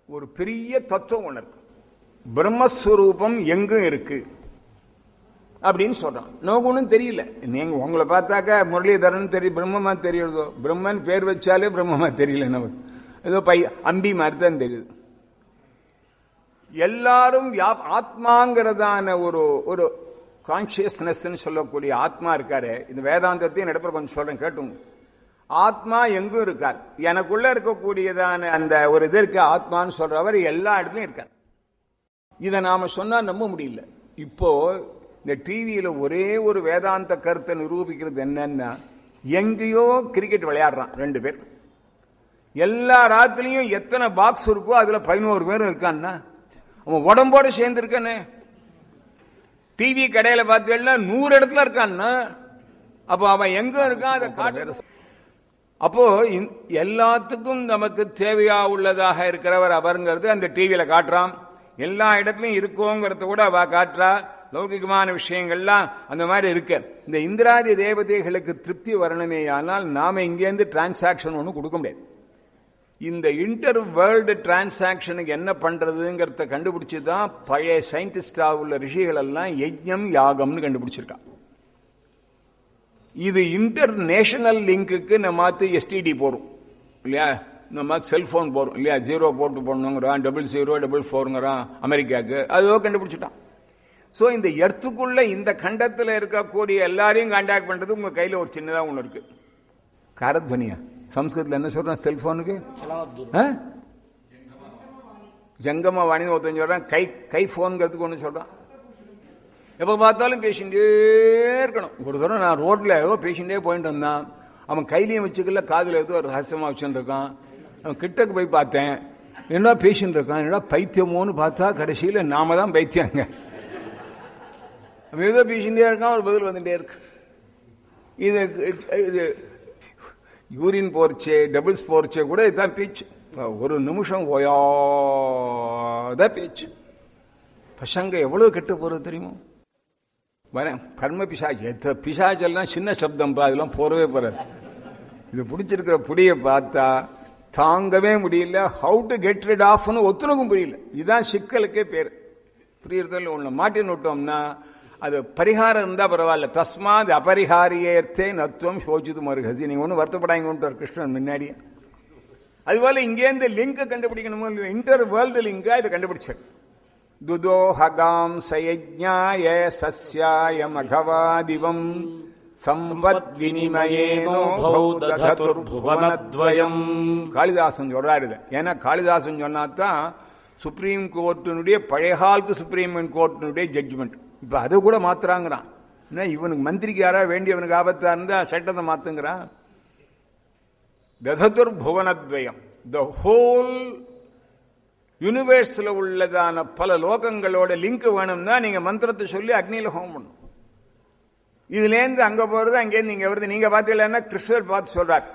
ஒரு பெரிய தத்துவம் ஒன்று இருக்கு பிரம்மஸ்வரூபம் எங்கும் இருக்கு அப்படின்னு சொல்றான் நமக்கு ஒன்றும் தெரியல நீங்க உங்களை பார்த்தாக்கா முரளிதரன் தெரியும் பிரம்மமா தெரியுறதோ பிரம்மன் பேர் வச்சாலே பிரம்மமா தெரியல நமக்கு ஏதோ பை அம்பி மாதிரி தான் தெரியுது எல்லாரும் வியா- ஆத்மாங்கிறதான ஒரு ஒரு கான்சியஸ்னஸ் சொல்லக்கூடிய ஆத்மா இருக்காரு இந்த வேதாந்தத்தையும் நடப்புற கொஞ்சம் சொல்றேன் கேட்டுங்க ஆத்மா எங்கும் இருக்கார் எனக்குள்ள இருக்கக்கூடியதான அந்த ஒரு இது இருக்கு ஆத்மான்னு சொல்றவர் எல்லா இடத்துலயும் இருக்கார் இதை நாம சொன்னா நம்ப முடியல இப்போ இந்த டிவியில ஒரே ஒரு வேதாந்த கருத்தை நிரூபிக்கிறது என்னன்னா எங்கேயோ கிரிக்கெட் விளையாடுறான் ரெண்டு பேர் எல்லா ராத்திரியும் எத்தனை பாக்ஸ் இருக்கோ அதுல பதினோரு பேரும் இருக்கான்னா அவன் உடம்போட சேர்ந்து இருக்கானே டிவி கடையில பார்த்தீங்கன்னா நூறு இடத்துல இருக்கான்னா அப்போ அவன் எங்க இருக்கான் அதை காட்டு அப்போ இந்த- எல்லாத்துக்கும் நமக்கு தேவையா உள்ளதாக இருக்கிறவர் அவருங்கிறது அந்த டிவியில காட்டுறான் எல்லா இடத்துலயும் இருக்கோங்கிறத கூட அவ காட்டுறா லௌகிகமான விஷயங்கள்லாம் அந்த மாதிரி இருக்கு இந்த இந்திராதி தேவதைகளுக்கு திருப்தி வரணுமே ஆனால் நாம இங்கேருந்து டிரான்சாக்ஷன் ஒன்றும் கொடுக்க முடியாது இந்த இன்டர் வேர்ல்டு டிரான்சாக்ஷனுக்கு என்ன பண்றதுங்கிறத கண்டுபிடிச்சு தான் பழைய சயின்டிஸ்டா உள்ள ரிஷிகள் எல்லாம் யஜ்ஞம் யாகம்னு கண்டுபிடிச்சிருக்கான் இது இன்டர் நேஷனல் லிங்க்குக்கு நம்ம எஸ்டிடி போறோம் இல்லையா நம்ம செல்போன் போறோம் இல்லையா ஜீரோ போட்டு போடணுங்கிறான் டபுள் ஜீரோ டபுள் ஃபோருங்கிறான் அமெரிக்காவுக்கு அதோ கண்டுபிடிச்சிட்டான் ஸோ இந்த எர்த்துக்குள்ள இந்த கண்டத்தில் இருக்கக்கூடிய எல்லாரையும் கான்டாக்ட் பண்றது உங்க கையில ஒரு சின்னதா ஒன்று இருக்கு காரத்வனியா சம்ஸ்கிருதத்தில் என்ன சொல்றான் செல்போனுக்கு ஆ? ஜங்கம வாணின்னு ஒருத்தன் சொல்றான் கை கை ஃபோனுங்கிறதுக்கு ஒன்று சொல்றான் எப்போ பார்த்தாலும் பேசிகிட்டே இருக்கணும் ஒரு தடவை நான் ரோட்ல ஏதோ பேசிகிட்டே போயிட்டு வந்தான் அவன் கையிலையும் வச்சுக்கல காதுல ஏதோ ஒரு ரகசியமா வச்சுட்டு இருக்கான் அவன் கிட்டக்கு போய் பார்த்தேன் என்ன பேசிட்டு இருக்கான் என்னடா பைத்தியமோன்னு பார்த்தா கடைசியில நாம தான் பைத்தியங்க அவன் ஏதோ பேசிகிட்டே இருக்கான் ஒரு பதில் வந்துட்டே இருக்கு இது இது யூரின் போர்ச்சே டபுள்ஸ் போர்ச்சே கூட இதுதான் பேச்சு ஒரு நிமிஷம் ஓயாத பேச்சு பசங்க எவ்வளவு கெட்டு போறது தெரியுமோ வரேன் கர்ம பிசாஜ் எத்த பிசாச்செல்லாம் சின்ன சப்தம்பா அதெல்லாம் போறவே போறாது இது பிடிச்சிருக்கிற புடியை பார்த்தா தாங்கவே முடியல ஹவு டு கெட் ரிட் ஆஃப்னு ஒத்துணுக்கும் புரியல இதுதான் சிக்கலுக்கே பேர் புரியறதில்ல ஒன்று மாட்டின்னு விட்டோம்னா அது பரிகாரம் இருந்தா பரவாயில்ல தஸ்மாத் அபரிகாரியத்தே நத்துவம் சோஜிது மருகசி நீங்க ஒன்றும் வருத்தப்படாங்கன்ட்டு கிருஷ்ணன் முன்னாடியே அதுபோல இங்கேருந்து லிங்க் கண்டுபிடிக்கணுமோ இல்லையோ இன்டர் வேர்ல்டு லிங்கா இதை கண்டுபிடிச்சார் துதோஹகாம் சயஜ்ஞாய சஸ்யாய மகவாதிவம் சம்பத் வினிமயேனோ பௌததுர்புவனத்வயம் காளிதாசன் சொல்றாரு இதை ஏன்னா காளிதாசன் சொன்னாதான் சுப்ரீம் கோர்ட்டினுடைய பழைய காலத்து சுப்ரீம் கோர்ட்டினுடைய ஜட்ஜ்மெண்ட் இப்ப அதை கூட மாத்துறாங்கிறான் என்ன இவனுக்கு மந்திரிக்கு யாரா வேண்டியவனுக்கு ஆபத்தா இருந்தா சட்டத்தை மாத்துங்கிறான் தததுர் புவனத்வயம் த ஹோல் யூனிவர்ஸ்ல உள்ளதான பல லோகங்களோட லிங்க் வேணும்னா நீங்க மந்திரத்தை சொல்லி அக்னியில ஹோமம் பண்ணும் இதுலேருந்து அங்க போறது அங்கேருந்து இங்க வருது நீங்க பாத்தீங்கன்னா கிருஷ்ணர் பார்த்து சொல்றார்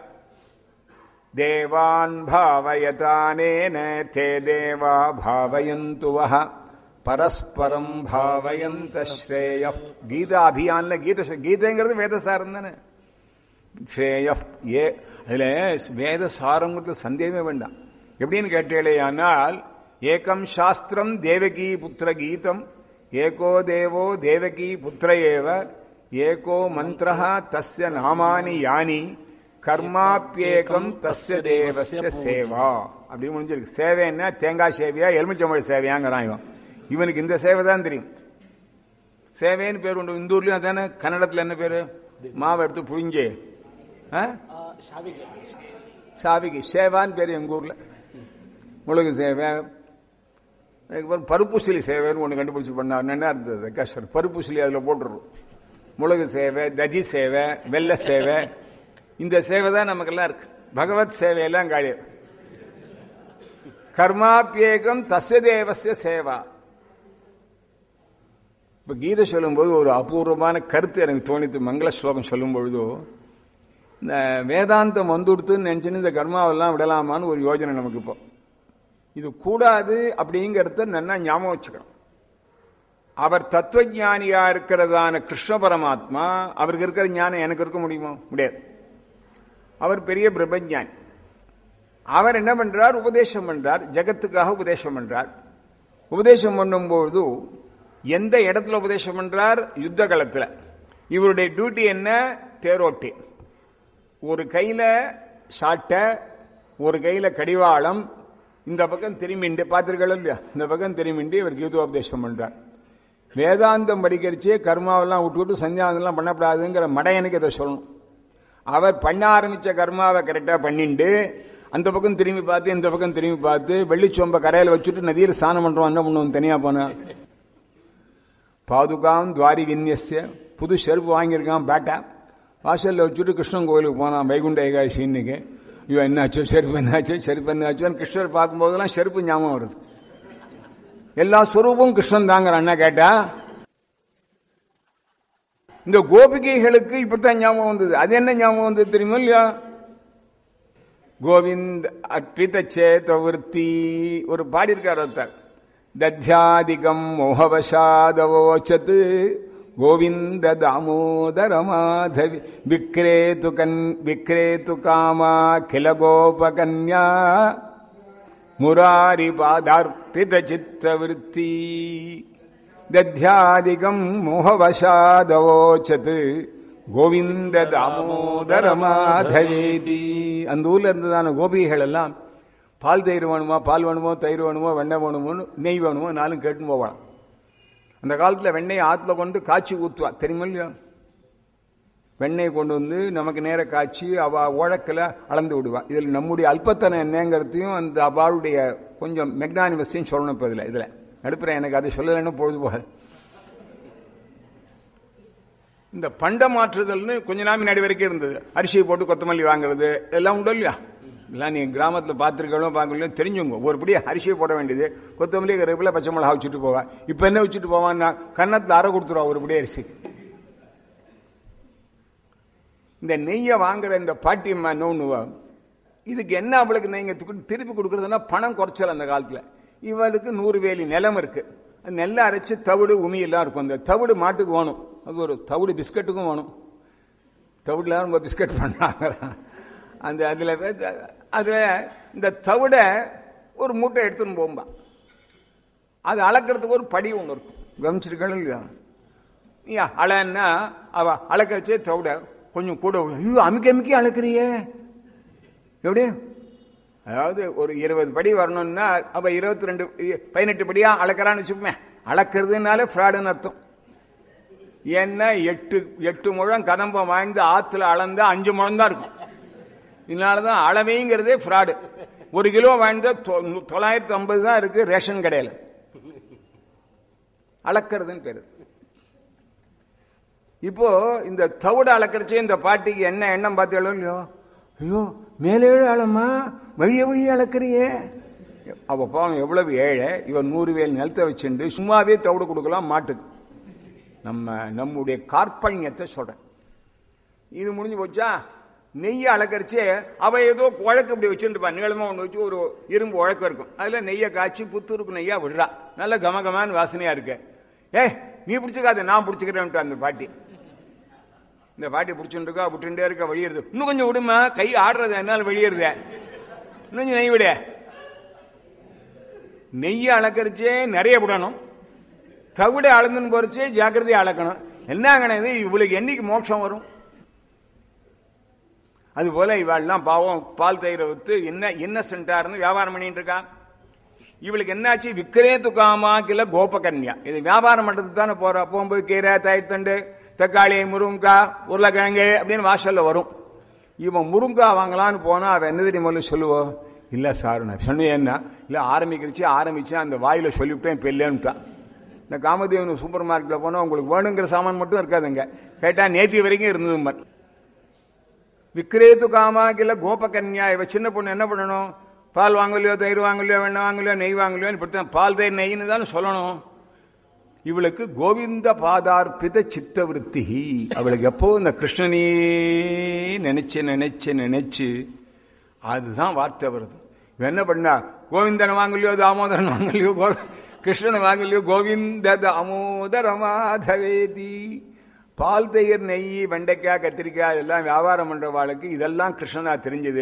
தேவான் பாவயதானேன தே தேவா பாவயந்து வஹ பரஸ்பரம் பாவயந்த ஸ்ரேய கீதா அபியான்ல கீத கீதைங்கிறது வேதசாரம் தானே ஸ்ரேய ஏ அதுல வேத சாரங்கிறது சந்தேகமே வேண்டாம் எப்படின்னு கேட்டேலையானால் ஏகம் சாஸ்திரம் தேவகி புத்திர கீதம் ஏகோ தேவோ தேவகி புத்திர ஏவ ஏகோ மந்திர தஸ்ய நாமானி யானி கர்மாப்பியேகம் தஸ்ய தேவஸ்ய சேவா அப்படி முடிஞ்சிருக்கு சேவைன்னா தேங்காய் சேவையா எலுமிச்சம்பழ சேவையாங்கிறான் இவன் இவனுக்கு இந்த சேவை தான் தெரியும் சேவைன்னு பேர் உண்டு இந்த ஊர்லயும் அதானே கன்னடத்துல என்ன பேரு மாவை எடுத்து புழிஞ்சு ஆ? சாவிக்கு சேவான்னு பேர் எங்க ஊர்ல முழுகு சேவை அதுக்கப்புறம் பருப்புசிலி சேவைன்னு ஒன்று கண்டுபிடிச்சு பண்ணார் என்ன இருந்தது கஷ்டம் பருப்புசிலி அதில் போட்டுருவோம் முழுகு சேவை தஜி சேவை வெள்ளை சேவை இந்த சேவை தான் நமக்கெல்லாம் இருக்கு பகவத் சேவையெல்லாம் காலி கர்மாப்பியேகம் தஸ்ய தேவஸ்ய சேவா இப்ப கீதை சொல்லும்போது ஒரு அபூர்வமான கருத்து எனக்கு தோணித்து மங்கள ஸ்லோகம் சொல்லும் பொழுதோ இந்த வேதாந்தம் வந்துடுத்துன்னு நினைச்சுன்னு இந்த கர்மாவெல்லாம் விடலாமான்னு ஒரு யோஜனை நமக்கு இப்போ இது கூடாது அப்படிங்கிறத நல்லா ஞாபகம் வச்சுக்கணும் அவர் தத்துவஞானியா இருக்கிறதான கிருஷ்ண பரமாத்மா அவருக்கு இருக்கிற ஞானம் எனக்கு இருக்க முடியுமா முடியாது அவர் பெரிய பிரம்மஞானி அவர் என்ன பண்றார் உபதேசம் பண்றார் ஜெகத்துக்காக உபதேசம் பண்றார் உபதேசம் பண்ணும்போது எந்த இடத்துல உபதேசம் பண்றார் யுத்த களத்துல இவருடைய டியூட்டி என்ன தேரோட்டி ஒரு கையில சாட்டை ஒரு கையில கடிவாளம் இந்த பக்கம் திரும்பிண்டு பார்த்திருக்கல இல்லையா இந்த பக்கம் திரும்பிண்டு இவர் கீதோபதேசம் பண்றார் வேதாந்தம் படிக்கிறச்சே கர்மாவெல்லாம் விட்டு விட்டு சந்தியாவந்தெல்லாம் பண்ணக்கூடாதுங்கிற மடையனுக்கு இதை சொல்லணும் அவர் பண்ண ஆரம்பிச்ச கர்மாவை கரெக்டா பண்ணிண்டு அந்த பக்கம் திரும்பி பார்த்து இந்த பக்கம் திரும்பி பார்த்து வெள்ளிச்சொம்ப கரையில வச்சுட்டு நதியில் ஸ்நானம் பண்றோம் என்ன பண்ணுவோம் தனியா போனா பாதுகாம் துவாரி விநியசிய புது செருப்பு வாங்கியிருக்கான் பேட்டா வாசல்ல வச்சுட்டு கிருஷ்ணன் கோயிலுக்கு போனான் வைகுண்ட ஏகாதசி இன்னைக்கு ஐயோ என்னாச்சோ செருப்பு என்னாச்சோ செருப்பு என்னாச்சோ கிருஷ்ணர் பார்க்கும்போதெல்லாம் செருப்பு ஞாபகம் வருது எல்லா ஸ்வரூபம் கிருஷ்ணன் தாங்கிற அண்ணா கேட்டா இந்த கோபிகைகளுக்கு இப்படித்தான் ஞாபகம் வந்தது அது என்ன ஞாபகம் வந்தது தெரியுமா இல்லையா கோவிந்த் அர்ப்பித சேதவர்த்தி ஒரு பாடியிருக்கார் ஒருத்தர் தத்யாதிகம் மோகவசாதவோச்சத் கோவிந்த தாமோதர மாதவி விக்ரேது கன் விக்ரேது காமா கில கோபகன்யா முராரி பாதார்ப்பித சித்தவருத்தி தத்யாதிகம் மோகவசாதவோச்சத் கோவிந்த தாமோதர மாதவேதி அந்த ஊர்ல இருந்ததான கோபிகைகள் எல்லாம் பால் தயிர் வேணுமா பால் வேணுமோ தயிர் வேணுமோ வெண்ணெய் வேணுமோன்னு நெய் வேணுமோ நாளும் கேட்டுன்னு போவான் அந்த காலத்தில் வெண்ணெய் ஆற்றுல கொண்டு காய்ச்சி ஊற்றுவா தெரியுமா இல்லையா வெண்ணெய் கொண்டு வந்து நமக்கு நேர காய்ச்சி அவ உழக்கில் அளந்து விடுவா இதில் நம்முடைய அல்பத்தனம் என்னங்கிறதையும் அந்த அவளுடைய கொஞ்சம் மெக்னானிமஸையும் சொல்லணும் இப்போ இதில் இதில் நடுப்புறேன் எனக்கு அதை சொல்லலைன்னு பொழுது போகாது இந்த பண்ட மாற்றுதல்னு கொஞ்ச நாள் முன்னாடி வரைக்கும் இருந்தது அரிசியை போட்டு கொத்தமல்லி வாங்குறது எல்லாம் உண்டு இல்லையா எல்லாம் நீங்க கிராமத்தில் பார்த்துருக்கணும் பார்க்கலையோ தெரிஞ்சுங்க ஒரு படி அரிசியை போட வேண்டியது கொத்தமல்லி கருவேப்பிலை பச்சை மிளகா வச்சுட்டு போவா இப்போ என்ன வச்சுட்டு போவான்னா கன்னத்தில் அரை கொடுத்துருவா ஒரு படி அரிசி இந்த நெய்யை வாங்குற இந்த பாட்டியம்மா நோன்னுவா இதுக்கு என்ன அவளுக்கு நீங்க திருப்பி கொடுக்கறதுன்னா பணம் குறைச்சல் அந்த காலத்தில் இவளுக்கு நூறு வேலி நிலம் இருக்கு நெல்லை அரைச்சு தவிடு உமி எல்லாம் இருக்கும் அந்த தவிடு மாட்டுக்கு வேணும் அது ஒரு தவிடு பிஸ்கட்டுக்கும் வேணும் தவிடுல ரொம்ப பிஸ்கட் பண்ணாங்க அந்த அதில் அதில் இந்த தவிடை ஒரு மூட்டை எடுத்துன்னு போகும்பா அது அளக்கிறதுக்கு ஒரு படி ஒன்று இருக்கும் கவனிச்சிருக்கணும் இல்லையா ஐயா அலைன்னா அவ அளக்கச்சே தவிட கொஞ்சம் கூட ஐயோ அமுக்கி அமுக்கி அளக்குறியே எப்படி அதாவது ஒரு இருபது படி வரணும்னா அப்ப இருபத்தி ரெண்டு பதினெட்டு படியா அளக்கிறான்னு வச்சுப்போமே அளக்கிறதுனால ஃப்ராடுன்னு அர்த்தம் ஏன்னா எட்டு எட்டு முழம் கதம்பம் வாய்ந்து ஆத்துல அளந்தா அஞ்சு முழம் தான் இருக்கும் இதனாலதான் அளவைங்கிறதே ஃப்ராடு ஒரு கிலோ வாய்ந்த தொள்ளாயிரத்தி ஐம்பது தான் இருக்கு ரேஷன் கடையில் அளக்கிறதுன்னு பேரு இப்போ இந்த தவிட அளக்கிறச்சே இந்த பாட்டிக்கு என்ன எண்ணம் பார்த்தீங்களோ இல்லையோ ஐயோ மேலேழு ஆழமா வழிய வழி அளக்கிறியே அவ பாவம் எவ்வளவு ஏழை இவன் நூறு வேல் நிலத்தை வச்சுண்டு சும்மாவே தவிடு கொடுக்கலாம் மாட்டுக்கு நம்ம நம்முடைய கார்பண்யத்தை சொல்றேன் இது முடிஞ்சு போச்சா நெய்யை அளக்கரிச்சே அவ ஏதோ உழக்கு இப்படி வச்சுருப்பா நீளமா ஒன்று வச்சு ஒரு இரும்பு உழக்கு இருக்கும் அதுல நெய்யை காய்ச்சி புத்தூருக்கு நெய்யா விடுறா நல்ல கமகமான வாசனையா இருக்கு ஏ நீ பிடிச்சிக்காத நான் பிடிச்சிக்கிறேன்ட்டு அந்த பாட்டி இந்த பாட்டி பிடிச்சுட்டு இருக்கா விட்டுட்டே இருக்க வெளியிடுது இன்னும் கொஞ்சம் விடுமா கை ஆடுறது என்னால வெளியிடுத இன்னும் கொஞ்சம் நெய் விட நெய்யை அளக்கரிச்சே நிறைய விடணும் தவிட அளந்துன்னு போறச்சே ஜாக்கிரதையா அளக்கணும் என்ன இது இவளுக்கு என்னைக்கு மோட்சம் வரும் அது போல இவாள்லாம் பாவம் பால் தயிரை வித்து என்ன இன்னசென்டா இருந்து வியாபாரம் பண்ணிட்டு இருக்கா இவளுக்கு என்னாச்சு விக்கிரே துக்காமா கில கோபகன்யா இது வியாபாரம் பண்றதுக்கு தானே போறா போகும்போது கீரை தயிர் தண்டு தக்காளி முருங்கக்காய் உருளைக்கிழங்கு அப்படின்னு வாசல்ல வரும் இவன் முருங்கா வாங்கலான்னு போனா அவன் என்ன தெரியுமா சொல்லுவோம் இல்ல சார் நான் சொன்னேன் என்ன இல்ல ஆரம்பிக்கிறச்சு ஆரம்பிச்சு அந்த வாயில சொல்லிவிட்டேன் இப்ப இல்லைன்னுட்டான் இந்த காமதேவன் சூப்பர் மார்க்கெட்ல போனா உங்களுக்கு வேணுங்கிற சாமான் மட்டும் இருக்காதுங்க கேட்டா நேற்று வரைக்கும் இருந்தது விக்ரேத்து காமாக்கில கோபகன்யா இவ சின்ன பொண்ணு என்ன பண்ணணும் பால் வாங்கலையோ தயிர் வாங்கலையோ வெண்ணெய் வாங்கலையோ நெய் வாங்கலையோ இப்படித்தான் பால் தயிர் நெய்ன்னு தான் சொல்லணும் இவளுக்கு கோவிந்த பாதார்பித சித்த விருத்தி அவளுக்கு எப்போ இந்த கிருஷ்ணனையே நினைச்சு நினைச்சு நினைச்சு அதுதான் வார்த்தை வருது இவன் என்ன பண்ணா கோவிந்தனை வாங்கலையோ தாமோதரன் வாங்கலையோ கோ கிருஷ்ணனை வாங்கலையோ கோவிந்த தாமோதர மாதவேதி பால் தயிர் நெய் வெண்டைக்காய் கத்திரிக்காய் இதெல்லாம் வியாபாரம் பண்றவாளுக்கு இதெல்லாம் கிருஷ்ணனா தெரிஞ்சது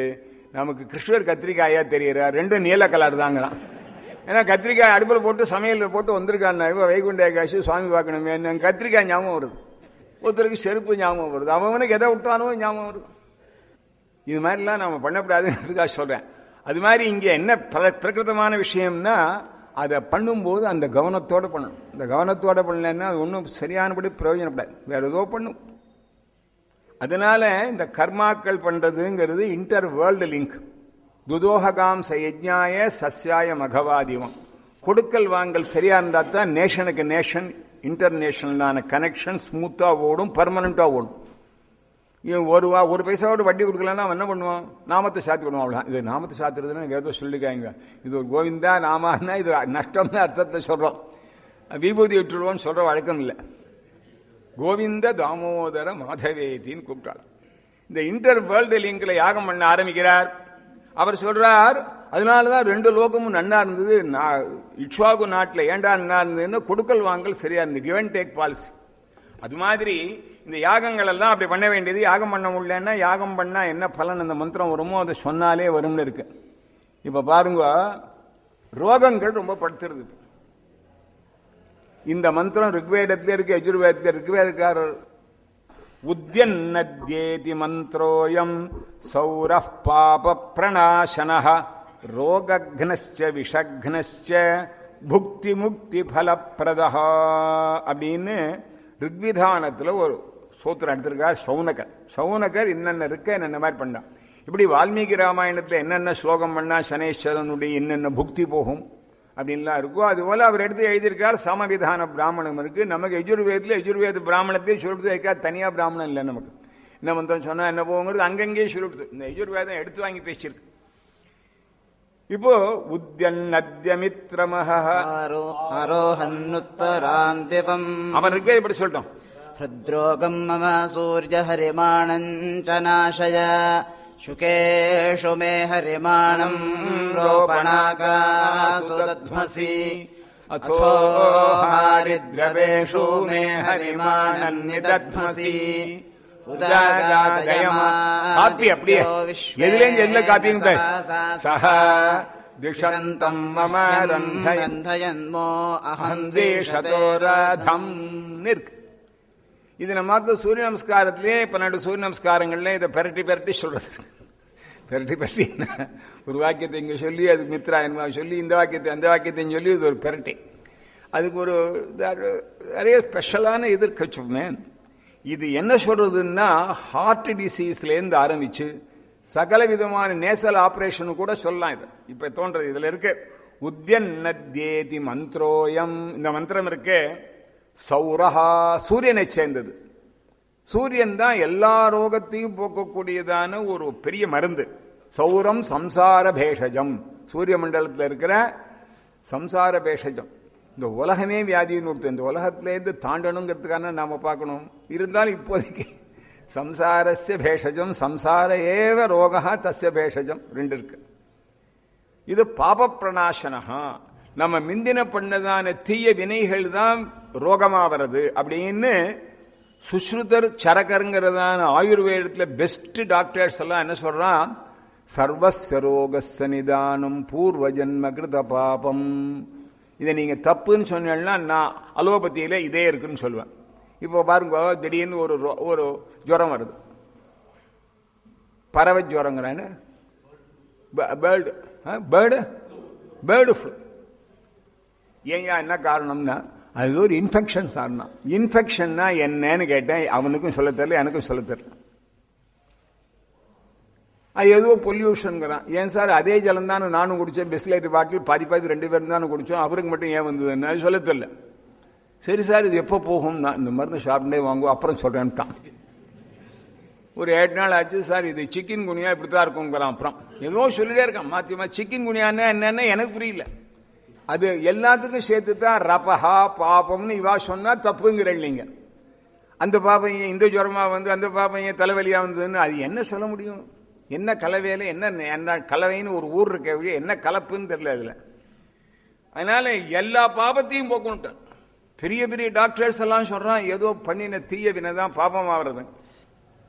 நமக்கு கிருஷ்ணர் கத்திரிக்காயா தெரியறார் ரெண்டும் நீல கலர் தாங்களாம் ஏன்னா கத்திரிக்காய் அடுப்பில் போட்டு சமையலில் போட்டு வந்திருக்கான் இப்போ வைகுண்ட ஏகாசி சுவாமி பார்க்கணுமே என்ன கத்திரிக்காய் ஞாபகம் வருது ஒருத்தருக்கு செருப்பு ஞாபகம் வருது அவனுக்கு எதை விட்டானோ ஞாபகம் வருது இது மாதிரிலாம் நம்ம பண்ணக்கூடாதுன்றதுக்காக சொல்றேன் அது மாதிரி இங்கே என்ன பிர பிரகிருதமான விஷயம்னா அதை பண்ணும்போது அந்த கவனத்தோட பண்ணணும் இந்த கவனத்தோட பண்ணலன்னா அது ஒன்றும் சரியானபடி பிரயோஜனப்படாது வேற ஏதோ பண்ணும் அதனால இந்த கர்மாக்கள் பண்றதுங்கிறது இன்டர் வேர்ல்டு லிங்க் துதோககாம் சயஜ்ஞாய சஸ்யாய மகவாதிவம் கொடுக்கல் வாங்கல் சரியா இருந்தா தான் நேஷனுக்கு நேஷன் இன்டர்நேஷனலான கனெக்ஷன் ஸ்மூத்தா ஓடும் பர்மனண்டா ஓடும் இவன் ஒரு வா ஒரு பைசாவோட வட்டி கொடுக்கலன்னா அவன் என்ன பண்ணுவான் நாமத்தை சாத்தி விடுவான் அவ்வளோதான் இது நாமத்தை சாத்துறதுன்னு ஏதோ சொல்லிக்காங்க இது ஒரு கோவிந்தா நாமான்னா இது நஷ்டம்னு அர்த்தத்தை சொல்றோம் விபூதி விட்டுடுவோம்னு சொல்ற வழக்கம் இல்லை கோவிந்த தாமோதர மாதவேதின்னு கூப்பிட்டாள் இந்த இன்டர் வேர்ல்டு லிங்க்ல யாகம் பண்ண ஆரம்பிக்கிறார் அவர் சொல்றார் அதனாலதான் ரெண்டு லோகமும் நன்னா இருந்தது இக்ஷ்வாகு நாட்டில் ஏண்டா நன்னா இருந்ததுன்னு கொடுக்கல் வாங்கல் சரியா இருந்தது கிவன் டேக் பாலிசி அது மாதிரி இந்த யாகங்கள் எல்லாம் அப்படி பண்ண வேண்டியது யாகம் பண்ண முடியலன்னா யாகம் பண்ணா என்ன பலன் அந்த மந்திரம் வருமோ அதை சொன்னாலே வரும்னு இருக்கு இப்ப பாருங்க ரோகங்கள் ரொம்ப படுத்துறது இந்த மந்திரம் ரிக்வேதத்துல இருக்கு யஜுர்வேதத்துல ரிக்வேதக்காரர் உத்யன்னத்யேதி மந்திரோயம் சௌர பாப பிரணாசன ரோகக்னஸ்ச விஷக்னஸ்ச புக்தி முக்தி பலப்பிரதா அப்படின்னு ரிக்விதானத்தில் ஒரு சூத்திரம் எடுத்திருக்கார் சௌனகர் சௌனகர் என்னென்ன இருக்க என்னென்ன மாதிரி பண்ணான் இப்படி வால்மீகி ராமாயணத்தில் என்னென்ன ஸ்லோகம் பண்ணா சனேஸ்வரனுடைய என்னென்ன புக்தி போகும் அப்படின்லாம் இருக்கோ அதுபோல அவர் எடுத்து எழுதியிருக்கார் சமவிதான பிராமணம் இருக்கு நமக்கு எஜுர்வேதத்தில் எஜுர்வேத பிராமணத்தையும் சொல்லிட்டு வைக்கா தனியா பிராமணம் இல்லை நமக்கு என்ன மந்திரம் சொன்னா என்ன போகுங்கிறது அங்கங்கேயே சொல்லிடுது இந்த எஜுர்வேதம் எடுத்து வாங்கி பேசியிருக்கு இப்போ உத்யன்னத்யமித்ரமஹ ஆரோஹன்னுத்தராந்திபம் அவன் இருக்கு இப்படி சொல்லிட்டோம் ஹிருத்ரோகம் மம சூரிய ஹரிமாணஞ்ச நாசய शुकेषु मे हरिमाणम् रोपणाकासु दध्मसि अथो हारिद्रवेषु मे हरिमाणम् निदध्मसि காப்பி அப்படியே எதுலேருந்து எதுல காப்பிங்க சஹ திஷந்தம் மம ரந்தயன் रन्धयन्मो अहम् அஹந்தேஷதோ ரதம் இருக்கு இது நம்ம சூரிய நமஸ்காரத்திலே பன்னெண்டு சூரிய நமஸ்காரங்கள்ல இதை பெரட்டி பெரட்டி சொல்றது பெரட்டி பெரட்டி ஒரு வாக்கியத்தை இங்க சொல்லி அது மித்ராயன்மா சொல்லி இந்த வாக்கியத்தை அந்த வாக்கியத்தையும் சொல்லி இது ஒரு பெரட்டி அதுக்கு ஒரு நிறைய ஸ்பெஷலான இது கச்சுமே இது என்ன சொல்றதுன்னா ஹார்ட் டிசீஸ்லேருந்து ஆரம்பிச்சு சகல விதமான நேசல் ஆபரேஷன் கூட சொல்லலாம் இது இப்ப தோன்றது இதுல இருக்கு உத்யன்னத்யேதி மந்திரோயம் இந்த மந்திரம் இருக்கு சௌரஹா சூரியனை சேர்ந்தது சூரியன் தான் எல்லா ரோகத்தையும் போக்கக்கூடியதான ஒரு பெரிய மருந்து சௌரம் சம்சார பேஷஜம் சூரிய மண்டலத்தில் இருக்கிற சம்சார பேஷஜம் இந்த உலகமே வியாதின்னு ஒருத்தர் இந்த உலகத்திலேருந்து தாண்டணுங்கிறதுக்கான நாம பார்க்கணும் இருந்தாலும் இப்போதைக்கு சம்சாரஸ்ய பேஷஜம் சம்சார ஏவ ரோகா தஸ்ய பேஷஜம் ரெண்டு இருக்கு இது பாப பிரணாசனஹா நம்ம மிந்தின பண்ணதான தீய வினைகள் தான் ரோகமாகிறது அப்படின்னு சுஸ்ருதர் சரகருங்கிறதான ஆயுர்வேதத்தில் பெஸ்ட் டாக்டர்ஸ் எல்லாம் என்ன சொல்றான் சர்வஸ்ய ரோகஸ்ய நிதானம் பூர்வ ஜன்ம கிருத பாபம் இதை நீங்க தப்புன்னு சொன்னீங்கன்னா நான் அலோபதியில இதே இருக்குன்னு சொல்லுவேன் இப்போ பாருங்க திடீர்னு ஒரு ரோ- ஒரு ஜுரம் வருது பறவை ஜுரங்கிறான்னு பேர்டு பேர்டு பேர்டு ஃப்ளூ ஏங்க என்ன காரணம்னா அது ஒரு இன்ஃபெக்ஷன் சார்னா இன்ஃபெக்ஷன்னா என்னன்னு கேட்டேன் அவனுக்கும் சொல்ல தெரியல எனக்கும் சொல்ல தெரியல அது ஏதோ பொல்யூஷனுங்கிறான் ஏன் சார் அதே ஜலம் தானே நானும் குடிச்சேன் பிஸ்லேரி பாட்டில் பாதி பாதி ரெண்டு பேரும் தானே குடிச்சோம் அவருக்கு மட்டும் ஏன் வந்ததுன்னு அது சொல்ல தெரியல சரி சார் இது எப்போ போகும் நான் இந்த மருந்து ஷாப்லேயே வாங்குவோம் அப்புறம் சொல்றேன்ட்டான் ஒரு எட்டு நாள் ஆச்சு சார் இது சிக்கன் குனியா இப்படி தான் இருக்குங்கிறான் அப்புறம் ஏதோ சொல்லிட்டே இருக்கான் மாற்றி மாற்றி சிக்கன் குனியான்னா என்னன்னு எனக்கு புரியல அது எல்லாத்துக்கும் சேர்த்து தான் ரபஹா பாபம்னு இவா சொன்னா தப்புங்கிற இல்லைங்க அந்த பாப்பம் ஏன் இந்த ஜுரமா வந்து அந்த பாப்பம் ஏன் தலைவலியா வந்ததுன்னு அது என்ன சொல்ல முடியும் என்ன கலவையில என்ன என்ன கலவைன்னு ஒரு ஊர் இருக்க வழி என்ன கலப்புன்னு தெரியல அதுல அதனால எல்லா பாபத்தையும் போக்கணுட்டான் பெரிய பெரிய டாக்டர்ஸ் எல்லாம் சொல்றான் ஏதோ பண்ணின தீய வினை தான் பாபம் ஆகிறது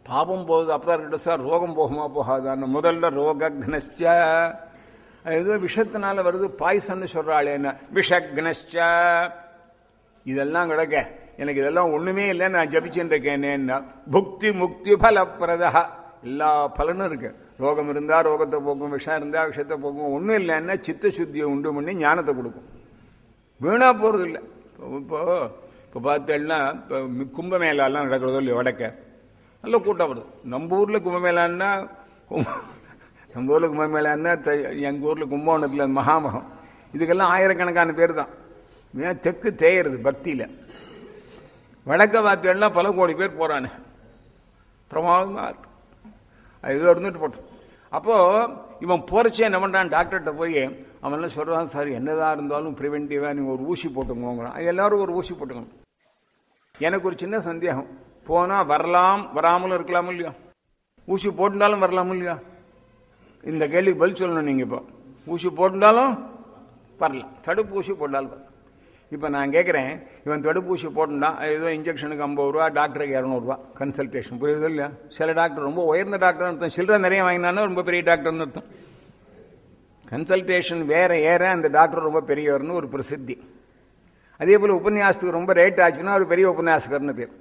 பாபம் போகுது அப்புறம் இருக்கட்டும் சார் ரோகம் போகுமா போகாதான்னு முதல்ல ரோகக்னஸ்ச அது ஏதோ விஷத்தினால வருது பாய்சன்னு சொல்றாளேன்னு விஷக்னஸ்ச இதெல்லாம் கிடக்க எனக்கு இதெல்லாம் ஒண்ணுமே இல்லை நான் ஜபிச்சுட்டு இருக்கேனேன்னா புக்தி முக்தி பலப்பிரதா எல்லா பலனும் இருக்கு ரோகம் இருந்தா ரோகத்தை போக்கும் விஷம் இருந்தா விஷத்தை போக்கும் ஒன்றும் இல்லைன்னா சித்த சுத்தியை உண்டு பண்ணி ஞானத்தை கொடுக்கும் வீணா போறது இல்லை இப்போ இப்போ பார்த்தேன்னா இப்போ கும்பமேளாலாம் நடக்கிறதோ இல்லையோ வடக்க நல்ல கூட்டம் வருது நம்ம ஊர்ல கும்பமேளான்னா கும்ப- நம்ம ஊர்ல கும்பமேளான்னா த- எங்க ஊர்ல கும்பகோணத்துல மகாமகம் இதுக்கெல்லாம் ஆயிரக்கணக்கான பேர் தான் ஏன் தெற்கு தேயறது பக்தியில வடக்க பார்த்தேன்னா பல கோடி பேர் போறானே பிரமாதமா இருக்கு அது ஏதோ இருந்துட்டு போட்டோம் அப்போ இவன் போறச்சே என்ன பண்றான் டாக்டர்கிட்ட போய் அவன் எல்லாம் சொல்றான் சார் என்னதான் இருந்தாலும் ப்ரிவென்டிவா நீங்க ஒரு ஊசி போட்டுக்கோங்கிறான் எல்லாரும் ஒரு ஊசி போட்டுக்கணும் எனக்கு ஒரு சின்ன சந்தேகம் போனா வரலாம் வராமலும் இருக்கலாம் இல்லையா ஊசி போட்டுட்டாலும் வரலாம் இல்லையா இந்த கேள்விக்கு பதில் சொல்லணும் நீங்க இப்போ ஊசி போட்டுட்டாலும் வரலாம் தடுப்பூசி போட்டாலும் வரலாம் இப்போ நான் கேட்குறேன் இவன் தடுப்பூசி போட்டுட்டான் ஏதோ இன்ஜெக்ஷனுக்கு ஐம்பது ரூபா டாக்டருக்கு இரநூறுவா கன்சல்டேஷன் புரியுது இல்லையா சில டாக்டர் ரொம்ப உயர்ந்த டாக்டர் அர்த்தம் சில்லறை நிறைய வாங்கினாலும் ரொம்ப பெரிய டாக்டர்னு அர்த்தம் கன்சல்டேஷன் வேற ஏற அந்த டாக்டர் ரொம்ப பெரியவர்னு ஒரு பிரசித்தி அதே போல உபன்யாசத்துக்கு ரொம்ப ரேட் ஆச்சுன்னா ஒரு பெரிய உபன்யாசகர்னு பேர்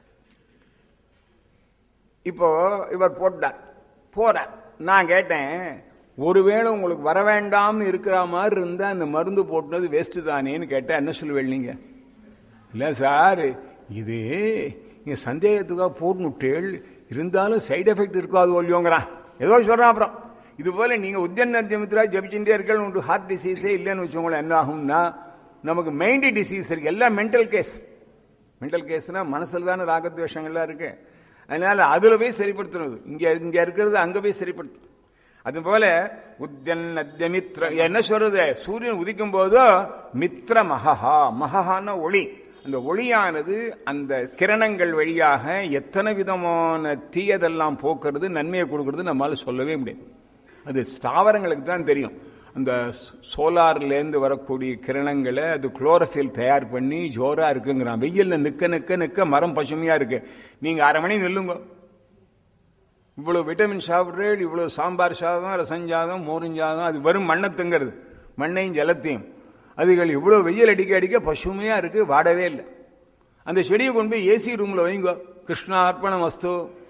இப்போ இவர் போட்டார் போறார் நான் கேட்டேன் ஒருவேளை உங்களுக்கு வர வேண்டாம்னு இருக்கிற மாதிரி இருந்தா அந்த மருந்து போட்டுனது வேஸ்ட் தானேன்னு கேட்டா என்ன சொல்லுவேன் நீங்க இல்ல சார் இது நீங்க சந்தேகத்துக்காக போட்டுட்டேள் இருந்தாலும் சைடு எஃபெக்ட் இருக்காது ஒல்லியோங்கிறான் ஏதோ சொல்றான் அப்புறம் இது போல நீங்க உத்தியன் அத்தியமித்ரா ஜபிச்சுட்டே இருக்கணும் உங்களுக்கு ஹார்ட் டிசீஸே இல்லைன்னு வச்சுக்கோங்களேன் என்ன ஆகும்னா நமக்கு மைண்ட் டிசீஸ் இருக்கு எல்லாம் மென்டல் கேஸ் மென்டல் கேஸ்னா மனசுல தானே ராகத்வேஷங்கள்லாம் இருக்கு அதனால அதுல போய் சரிப்படுத்துறது இங்க இங்க இருக்கிறது அங்க போய் சரிப்படுத்தும் அது போல உத்தியன் அத்தியமித்ர என்ன சொல்றது சூரியன் உதிக்கும் போதோ மித்ர மகஹா மகஹான ஒளி அந்த ஒளியானது அந்த கிரணங்கள் வழியாக எத்தனை விதமான தீயதெல்லாம் போக்குறது நன்மையை கொடுக்கறது நம்மளால சொல்லவே முடியாது அது ஸ்தாவரங்களுக்கு தான் தெரியும் அந்த சோலார்லேருந்து வரக்கூடிய கிரணங்களை அது குளோரோஃபில் தயார் பண்ணி ஜோரா இருக்குங்கிறான் வெயில்ல நிக்க நிக்க நிக்க மரம் பசுமையா இருக்கு நீங்க அரை மணி நில்லுங்க இவ்வளவு விட்டமின் சாப்பிட்றேன் இவ்வளவு சாம்பார் சாதம் ரசஞ்சாதம் மோரிஞ்சாதம் அது வெறும் மண்ணை திங்கிறது மண்ணையும் ஜலத்தையும் அதுகள் இவ்வளவு வெயில் அடிக்க அடிக்க பசுமையா இருக்கு வாடவே இல்லை அந்த செடியை கொண்டு போய் ஏசி ரூம்ல வைங்க கிருஷ்ணா அர்ப்பணம் வஸ்து